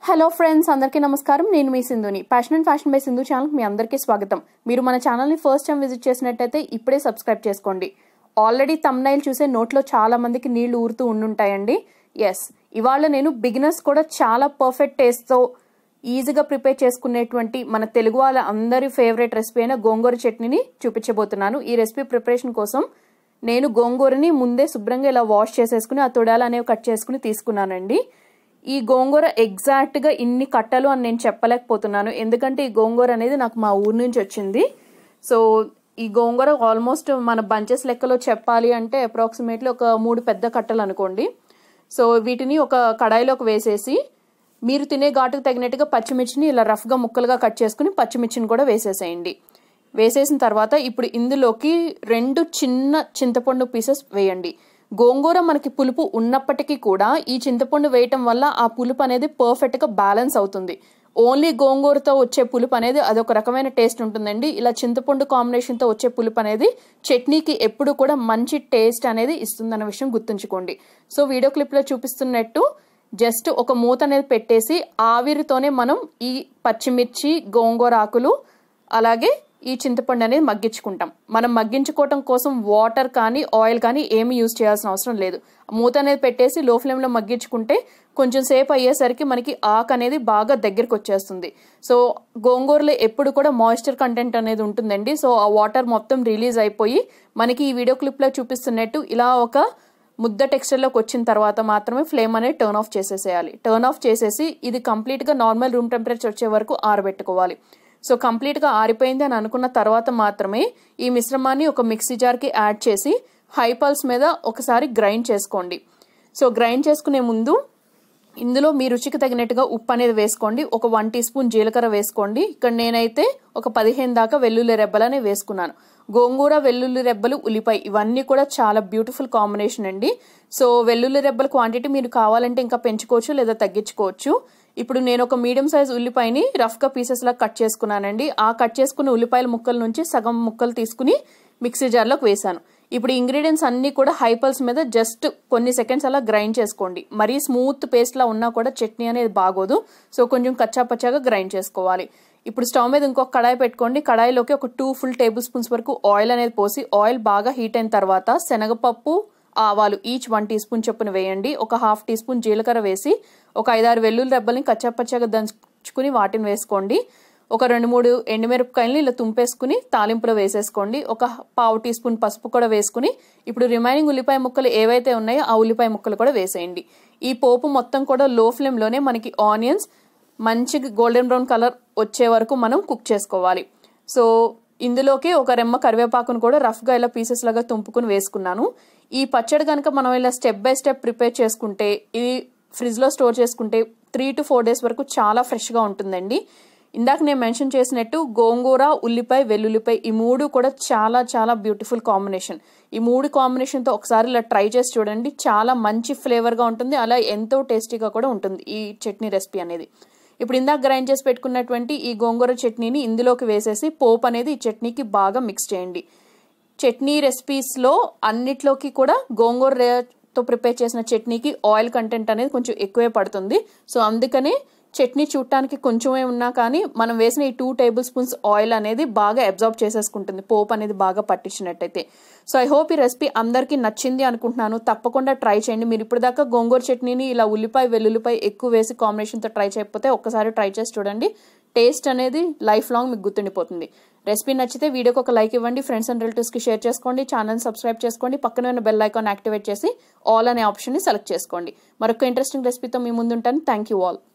hello friends అందరికీ నమస్కారం నేను మీ సింధుని passion and fashion by Sindhu ఛానల్కి మీ అందరికీ స్వాగతం మీరు మన ఛానల్ని ఫస్ట్ టైం విజిట్ చేసినట్టయితే ఇప్పుడే సబ్స్క్రైబ్ చేసుకోండి ఆల్రెడీ తమ్నైల్ చూసే నోట్లో చాలా మందికి నీళ్లు ఊరుతూ ఉండుంటాయండి ఎస్ ఇవాళ నేను బిగినర్స్ కూడా చాలా పర్ఫెక్ట్ టేస్ట్తో ఈజీగా ప్రిపేర్ చేసుకునేటువంటి మన తెలుగు వాళ్ళ అందరి ఫేవరెట్ రెసిపీ అయిన గోంగూర చట్నీని చూపించబోతున్నాను ఈ రెసిపీ ప్రిపరేషన్ కోసం నేను గోంగూరని ముందే శుభ్రంగా ఇలా వాష్ చేసేసుకుని ఆ తొడాలు అనేవి కట్ చేసుకుని తీసుకున్నానండి ఈ గోంగూర ఎగ్జాక్ట్గా ఇన్ని కట్టలు అని నేను చెప్పలేకపోతున్నాను ఎందుకంటే ఈ గోంగూర అనేది నాకు మా ఊరు నుంచి వచ్చింది సో ఈ గోంగూర ఆల్మోస్ట్ మన బంచెస్ లెక్కలో చెప్పాలి అంటే అప్రాక్సిమేట్లీ ఒక మూడు పెద్ద కట్టలు అనుకోండి సో వీటిని ఒక కడాయిలోకి వేసేసి మీరు తినే ఘాటుకు తగినట్టుగా పచ్చిమిర్చిని ఇలా రఫ్గా ముక్కలుగా కట్ చేసుకుని పచ్చిమిర్చిని కూడా వేసేసేయండి వేసేసిన తర్వాత ఇప్పుడు ఇందులోకి రెండు చిన్న చింతపండు పీసెస్ వేయండి గోంగూర మనకి పులుపు ఉన్నప్పటికీ కూడా ఈ చింతపండు వేయటం వల్ల ఆ పులుపు అనేది పర్ఫెక్ట్గా బ్యాలెన్స్ అవుతుంది ఓన్లీ గోంగూరతో వచ్చే పులుపు అనేది అదొక రకమైన టేస్ట్ ఉంటుందండి ఇలా చింతపండు కాంబినేషన్తో వచ్చే పులుపు అనేది చట్నీకి ఎప్పుడు కూడా మంచి టేస్ట్ అనేది ఇస్తుందన్న విషయం గుర్తుంచుకోండి సో వీడియో క్లిప్లో చూపిస్తున్నట్టు జస్ట్ ఒక మూత అనేది పెట్టేసి ఆవిరితోనే మనం ఈ పచ్చిమిర్చి గోంగూర ఆకులు అలాగే ఈ చింతపండు అనేది మగ్గించుకుంటాం మనం మగ్గించుకోవటం కోసం వాటర్ కానీ ఆయిల్ కానీ ఏమి యూజ్ చేయాల్సిన అవసరం లేదు మూత అనేది పెట్టేసి లో ఫ్లేమ్లో మగ్గించుకుంటే కొంచెం సేపు అయ్యేసరికి మనకి ఆకు అనేది బాగా దగ్గరికి వచ్చేస్తుంది సో గోంగూరలో ఎప్పుడు కూడా మాయిశ్చర్ కంటెంట్ అనేది ఉంటుందండి సో ఆ వాటర్ మొత్తం రిలీజ్ అయిపోయి మనకి ఈ వీడియో క్లిప్లో చూపిస్తున్నట్టు ఇలా ఒక ముద్ద టెక్స్చర్లోకి వచ్చిన తర్వాత మాత్రమే ఫ్లేమ్ అనేది టర్న్ ఆఫ్ చేసేసేయాలి టర్న్ ఆఫ్ చేసేసి ఇది కంప్లీట్గా నార్మల్ రూమ్ టెంపరేచర్ వచ్చే వరకు ఆరబెట్టుకోవాలి సో కంప్లీట్గా ఆరిపోయింది అని అనుకున్న తర్వాత మాత్రమే ఈ మిశ్రమాన్ని ఒక మిక్సీ జార్కి యాడ్ చేసి హై పల్స్ మీద ఒకసారి గ్రైండ్ చేసుకోండి సో గ్రైండ్ చేసుకునే ముందు ఇందులో మీ రుచికి తగినట్టుగా ఉప్పు అనేది వేసుకోండి ఒక వన్ టీ స్పూన్ జీలకర్ర వేసుకోండి ఇక్కడ నేనైతే ఒక పదిహేను దాకా వెల్లుల్లి రెబ్బలనే వేసుకున్నాను గోంగూర వెల్లుల్లి రెబ్బలు ఉల్లిపాయ ఇవన్నీ కూడా చాలా బ్యూటిఫుల్ కాంబినేషన్ అండి సో వెల్లుల్లి రెబ్బల క్వాంటిటీ మీరు కావాలంటే ఇంకా పెంచుకోవచ్చు లేదా తగ్గించుకోవచ్చు ఇప్పుడు నేను ఒక మీడియం సైజ్ ఉల్లిపాయని రఫ్గా పీసెస్లా కట్ చేసుకున్నానండి ఆ కట్ చేసుకున్న ఉల్లిపాయల ముక్కల నుంచి సగం ముక్కలు తీసుకుని మిక్సీ జార్లోకి వేశాను ఇప్పుడు ఇంగ్రీడియంట్స్ అన్నీ కూడా హై పల్స్ మీద జస్ట్ కొన్ని సెకండ్స్ అలా గ్రైండ్ చేసుకోండి మరీ స్మూత్ పేస్ట్లా ఉన్నా కూడా చట్నీ అనేది బాగోదు సో కొంచెం కచ్చా పచ్చాగా గ్రైండ్ చేసుకోవాలి ఇప్పుడు స్టవ్ మీద ఇంకొక కడాయి పెట్టుకోండి కడాయిలోకి ఒక టూ ఫుల్ టేబుల్ స్పూన్స్ వరకు ఆయిల్ అనేది పోసి ఆయిల్ బాగా హీట్ అయిన తర్వాత శనగపప్పు ఆవాలు ఈచ్ వన్ టీ స్పూన్ చొప్పున వేయండి ఒక హాఫ్ టీ స్పూన్ జీలకర్ర వేసి ఒక ఐదారు వెల్లుల్లి రెబ్బల్ని కచ్చాపచ్చాగా దంచుకుని వాటిని వేసుకోండి ఒక రెండు మూడు ఎండుమిరపకాయలని ఇలా తుంపేసుకుని తాలింపులో వేసేసుకోండి ఒక పావు టీ స్పూన్ పసుపు కూడా వేసుకుని ఇప్పుడు రిమైనింగ్ ఉల్లిపాయ ముక్కలు ఏవైతే ఉన్నాయో ఆ ఉల్లిపాయ ముక్కలు కూడా వేసేయండి ఈ పోపు మొత్తం కూడా లో ఫ్లేమ్లోనే మనకి ఆనియన్స్ మంచిగా గోల్డెన్ బ్రౌన్ కలర్ వచ్చే వరకు మనం కుక్ చేసుకోవాలి సో ఇందులోకి ఒక రెమ్మ కరివేపాకును కూడా రఫ్గా ఇలా పీసెస్ లాగా తుంపుకుని వేసుకున్నాను ఈ పచ్చడి కనుక మనం ఇలా స్టెప్ బై స్టెప్ ప్రిపేర్ చేసుకుంటే ఇది ఫ్రిడ్జ్లో స్టోర్ చేసుకుంటే త్రీ టు ఫోర్ డేస్ వరకు చాలా ఫ్రెష్గా ఉంటుందండి ఇందాక నేను మెన్షన్ చేసినట్టు గోంగూర ఉల్లిపాయ వెల్లుల్లిపాయ ఈ మూడు కూడా చాలా చాలా బ్యూటిఫుల్ కాంబినేషన్ ఈ మూడు కాంబినేషన్తో ఒకసారి ఇలా ట్రై చేసి చూడండి చాలా మంచి ఫ్లేవర్గా ఉంటుంది అలా ఎంతో టేస్టీగా కూడా ఉంటుంది ఈ చట్నీ రెసిపీ అనేది ఇప్పుడు ఇందాక గ్రైండ్ చేసి పెట్టుకున్నటువంటి ఈ గోంగూర చట్నీని ఇందులోకి వేసేసి పోపు అనేది ఈ చట్నీకి బాగా మిక్స్ చేయండి చట్నీ రెసిపీస్లో అన్నిట్లోకి కూడా గోంగూరతో ప్రిపేర్ చేసిన చట్నీకి ఆయిల్ కంటెంట్ అనేది కొంచెం ఎక్కువే పడుతుంది సో అందుకనే చట్నీ చూడటానికి కొంచెమే ఉన్నా కానీ మనం వేసిన ఈ టూ టేబుల్ స్పూన్స్ ఆయిల్ అనేది బాగా అబ్జార్బ్ చేసేసుకుంటుంది పోపు అనేది బాగా పట్టించినట్టయితే సో ఐ హోప్ ఈ రెసిపీ అందరికీ నచ్చింది అనుకుంటున్నాను తప్పకుండా ట్రై చేయండి మీరు ఇప్పటిదాకా గోంగూర చట్నీని ఇలా ఉల్లిపాయ వెల్లుల్లిపాయ ఎక్కువ వేసి కాంబినేషన్తో ట్రై చేయకపోతే ఒక్కసారి ట్రై చేసి చూడండి టేస్ట్ అనేది లైఫ్ లాంగ్ మీకు గుర్తుండిపోతుంది రెసిపీ నచ్చితే వీడియోకి ఒక లైక్ ఇవ్వండి ఫ్రెండ్స్ అండ్ రిలేటివ్స్కి షేర్ చేసుకోండి ఛానల్ సబ్స్క్రైబ్ చేసుకోండి పక్కన ఉన్న బెల్ ఐకాన్ యాక్టివేట్ చేసి ఆల్ అనే ఆప్షన్ని సెలెక్ట్ చేసుకోండి మరొక ఇంట్రెస్టింగ్ రెసిపీతో మీ ముందుంటాను థ్యాంక్ యూ ఆల్